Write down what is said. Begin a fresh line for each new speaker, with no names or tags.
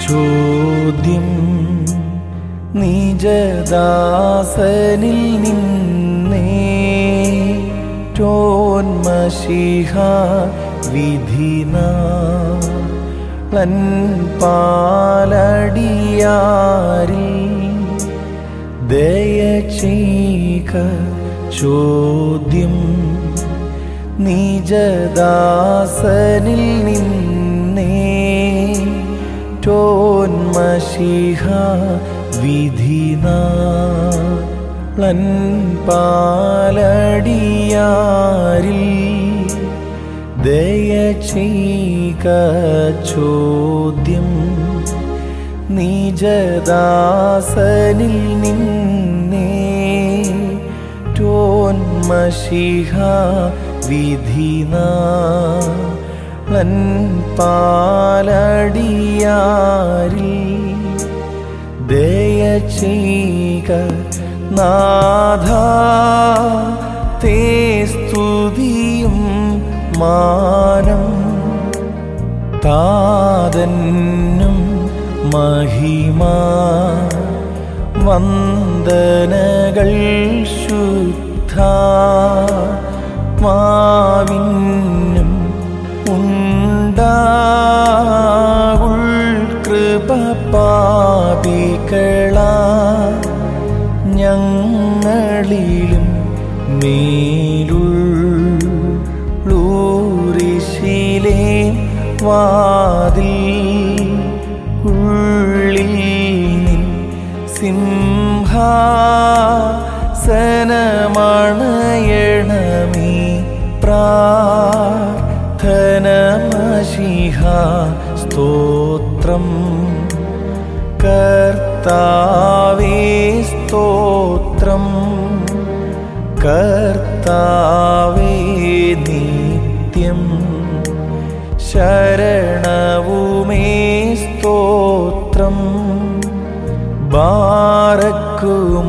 ചോദ്യം നിജദാസനിൽ നിന്നേ ടോന്മഷിഹ വിധിന പാലടിയാരിൽ ദയ ചെയ്ക ചോദ്യം നിജദാസനിൽ നിന്നേ ടോന്മഷിഹ വിധിന പാലടിയാരിൽ ദയ ചെയ്ക ചോദ്യം നിജദാസനിൽ നിന്നേ ടോന്മഷിഹ വിധിന പാലടിയാരിൽ ദയ ചെയ്ക നാഥ തേ സ്തുതിയും മാനം താതന്നും മഹിമ വന്ദനകൾ ശുദ്ധ മാവിന്നും ഉണ്ടാകുൾ കൃപ പാപികളാ ഞങ്ങളിലും മേലുള്ളൂരിശിലേ വാതിൽ ഉള്ളിൽ നിൻ സിംഹാസനമണയണമേ പ്രാർത്ഥനമഷിഹ സ്തോത്രം കർത്താവേ സ്തോത്രം കർത്താവേ നിത്യം ശരണവുമേ സ്തോത്രം ബാറക്കുമോ